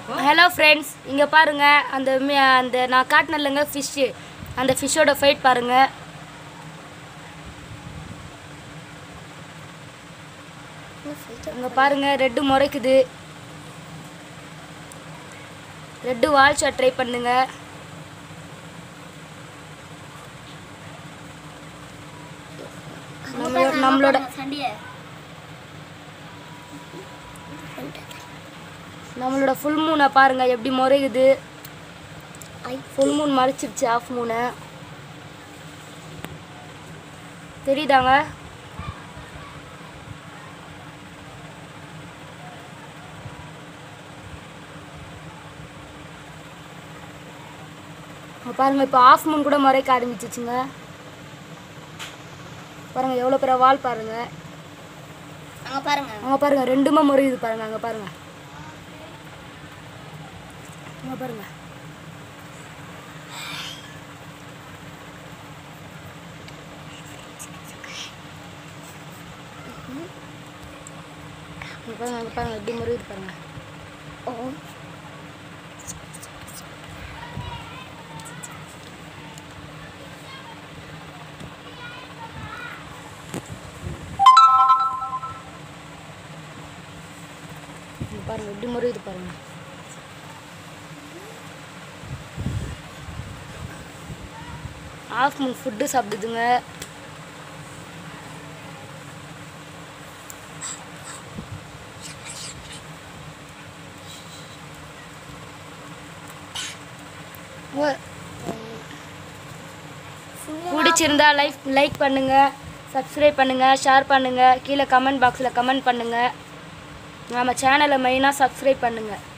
hello friends இங்கே பாருங்க அந்த மீ- அந்த நான் காட்டினல்லங்க ஃபிஷ்ஷு அந்த ஃபிஷ்ஷோட ஃபைட் பாருங்க இங்கே பாருங்க ரெட்டு முறைக்குது ரெட்டு வால் ஷாட் ட்ரை பண்ணுங்க நம்மளோட நம்மளோட சண்டைய நம்மளோட ஃபுல் மூனை பாருங்க எப்படி முறையுது ஃபுல் மூன் மறைச்சிருச்சு ஆஃப் மூனை தெரியுதாங்க இங்க பாருங்க இப்போ ஆஃப் மூன் கூட முறைக்க ஆரம்பிச்சிச்சுங்க பாருங்க எவ்வளோ பெரிய வால் பாருங்க அங்க பாருங்க அங்கே பாருங்க ரெண்டுமே முறையுது பாருங்க அங்கே பாருங்க அங்கே பாருங்க அங்கே பாருங்க அங்கே பாருங்க எப்படி முறையுது பாருங்க ஓ இங்க பாருங்க எப்படி முறையுது பாருங்க ஆஃப் மூன் ஃபுட்டு சாப்பிடுதுங்க ஓ- பிடிச்சிருந்தா லைக் லைக் பண்ணுங்க சப்ஸ்கிரைப் பண்ணுங்க ஷேர் பண்ணுங்க கீழே கமெண்ட் பாக்ஸில் கமெண்ட் பண்ணுங்க நம்ம சேனலை மெயினாக சப்ஸ்கிரைப் பண்ணுங்க